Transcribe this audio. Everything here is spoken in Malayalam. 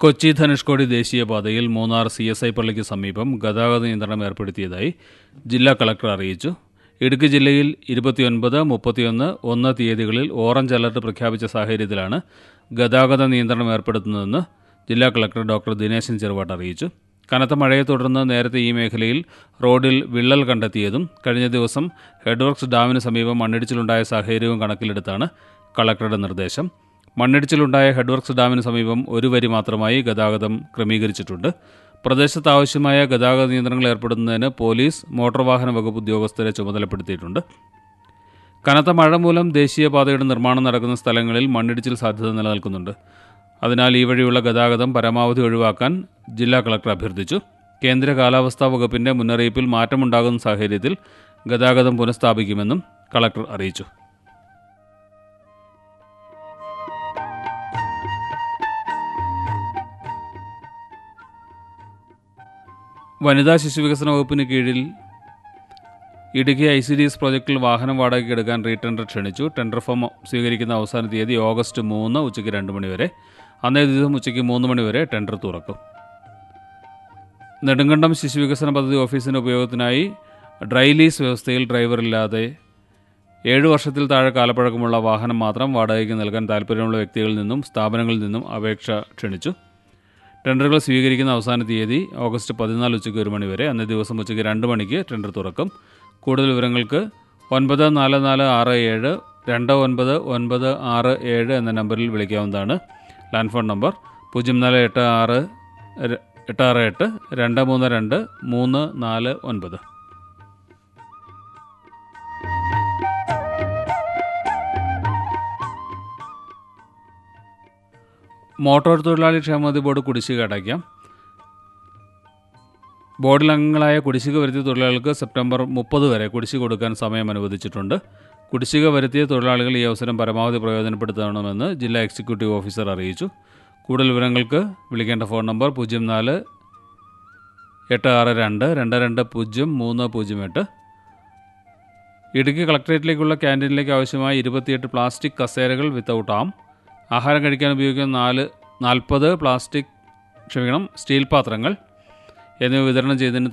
കൊച്ചി ധനുഷ്കോടി ദേശീയപാതയിൽ മൂന്നാർ സി എസ് ഐ പള്ളിക്ക് സമീപം ഗതാഗത നിയന്ത്രണം ഏർപ്പെടുത്തിയതായി ജില്ലാ കളക്ടർ അറിയിച്ചു ഇടുക്കി ജില്ലയിൽ ഇരുപത്തിയൊൻപത് മുപ്പത്തിയൊന്ന് ഒന്ന് തീയതികളിൽ ഓറഞ്ച് അലർട്ട് പ്രഖ്യാപിച്ച സാഹചര്യത്തിലാണ് ഗതാഗത നിയന്ത്രണം ഏർപ്പെടുത്തുന്നതെന്ന് ജില്ലാ കളക്ടർ ഡോക്ടർ ദിനേശൻ ചെറുവാട്ട് അറിയിച്ചു കനത്ത മഴയെ തുടർന്ന് നേരത്തെ ഈ മേഖലയിൽ റോഡിൽ വിള്ളൽ കണ്ടെത്തിയതും കഴിഞ്ഞ ദിവസം ഹെഡ്വർക്സ് ഡാമിന് സമീപം മണ്ണിടിച്ചിലുണ്ടായ സാഹചര്യവും കണക്കിലെടുത്താണ് കളക്ടറുടെ നിർദ്ദേശം മണ്ണിടിച്ചിലുണ്ടായ ഹെഡ്വർക്സ് ഡാമിന് സമീപം ഒരു വരി മാത്രമായി ഗതാഗതം ക്രമീകരിച്ചിട്ടുണ്ട് പ്രദേശത്ത് ആവശ്യമായ ഗതാഗത നിയന്ത്രണങ്ങൾ ഏർപ്പെടുത്തുന്നതിന് പോലീസ് മോട്ടോർ വാഹന വകുപ്പ് ഉദ്യോഗസ്ഥരെ ചുമതലപ്പെടുത്തിയിട്ടുണ്ട് കനത്ത മഴ മൂലം ദേശീയപാതയുടെ നിർമ്മാണം നടക്കുന്ന സ്ഥലങ്ങളിൽ മണ്ണിടിച്ചിൽ സാധ്യത നിലനിൽക്കുന്നുണ്ട് അതിനാൽ ഈ വഴിയുള്ള ഗതാഗതം പരമാവധി ഒഴിവാക്കാൻ ജില്ലാ കളക്ടർ അഭ്യർത്ഥിച്ചു കേന്ദ്ര കാലാവസ്ഥാ വകുപ്പിന്റെ മുന്നറിയിപ്പിൽ മാറ്റമുണ്ടാകുന്ന സാഹചര്യത്തിൽ ഗതാഗതം പുനഃസ്ഥാപിക്കുമെന്നും കളക്ടർ അറിയിച്ചു വനിതാ ശിശുവികസന വകുപ്പിന് കീഴിൽ Idukki I C D S പ്രോജക്റ്റിൽ വാഹനം വാടകയ്ക്ക് എടുക്കാൻ റീടെൻഡർ ക്ഷണിച്ചു ടെൻഡർ ഫോം സ്വീകരിക്കുന്ന അവസാന തീയതി ഓഗസ്റ്റ് മൂന്ന് ഉച്ചയ്ക്ക് രണ്ട് മണിവരെ അന്നേ ദിവസം ഉച്ചയ്ക്ക് മൂന്ന് മണിവരെ ടെൻഡർ തുറക്കും നെടുങ്കണ്ടം ശിശുവികസന പദ്ധതി ഓഫീസിൻ്റെ ഉപയോഗത്തിനായി ഡ്രൈ ലീസ് വ്യവസ്ഥയിൽ ഡ്രൈവറില്ലാതെ ഏഴ് വർഷത്തിൽ താഴെ കാലപ്പഴക്കമുള്ള വാഹനം മാത്രം വാടകയ്ക്ക് നൽകാൻ താൽപ്പര്യമുള്ള വ്യക്തികളിൽ നിന്നും സ്ഥാപനങ്ങളിൽ നിന്നും അപേക്ഷ ക്ഷണിച്ചു ടെൻഡറുകൾ സ്വീകരിക്കുന്ന അവസാന തീയതി ഓഗസ്റ്റ് പതിനാല് ഉച്ചയ്ക്ക് ഒരു മണി വരെ അന്നേ ദിവസം ഉച്ചയ്ക്ക് രണ്ട് മണിക്ക് ടെൻഡർ തുറക്കും കൂടുതൽ വിവരങ്ങൾക്ക് ഒൻപത് നാല് നാല് ആറ് ഏഴ് രണ്ട് ഒൻപത് ഒൻപത് ആറ് ഏഴ് എന്ന നമ്പറിൽ വിളിക്കാവുന്നതാണ് ലാൻഡ് ഫോൺ നമ്പർ പൂജ്യം നാല് എട്ട് ആറ് ര- എട്ട് ആറ് എട്ട് രണ്ട് മൂന്ന് രണ്ട് മൂന്ന് നാല് ഒൻപത് മോട്ടോർ തൊഴിലാളി ക്ഷേമനിധി ബോർഡ് കുടിശ്ശിക അടയ്ക്കാം ബോർഡിൽ അംഗങ്ങളായ കുടിശ്ശിക വരുത്തിയ തൊഴിലാളികൾക്ക് സെപ്റ്റംബർ മുപ്പത് വരെ കുടിശ്ശിക കൊടുക്കാൻ സമയം അനുവദിച്ചിട്ടുണ്ട് കുടിശ്ശിക വരുത്തിയ തൊഴിലാളികൾ ഈ അവസരം പരമാവധി പ്രയോജനപ്പെടുത്തണമെന്ന് ജില്ലാ എക്സിക്യൂട്ടീവ് ഓഫീസർ അറിയിച്ചു കൂടുതൽ വിവരങ്ങൾക്ക് വിളിക്കേണ്ട ഫോൺ നമ്പർ പൂജ്യം നാല് എട്ട് ആറ് രണ്ട് രണ്ട് രണ്ട് പൂജ്യം മൂന്ന് പൂജ്യം എട്ട് ഇടുക്കി കളക്ടറേറ്റിലേക്കുള്ള ക്യാൻറ്റീനിലേക്ക് ആവശ്യമായ ഇരുപത്തിയെട്ട് പ്ലാസ്റ്റിക് കസേരകൾ വിത്തൗട്ട് ആം ആഹാരം കഴിക്കാൻ ഉപയോഗിക്കുന്ന നാല് നാൽപ്പത് പ്ലാസ്റ്റിക് ക്ഷമിക്കണം സ്റ്റീൽ പാത്രങ്ങൾ എന്നിവ വിതരണം ചെയ്തതിന്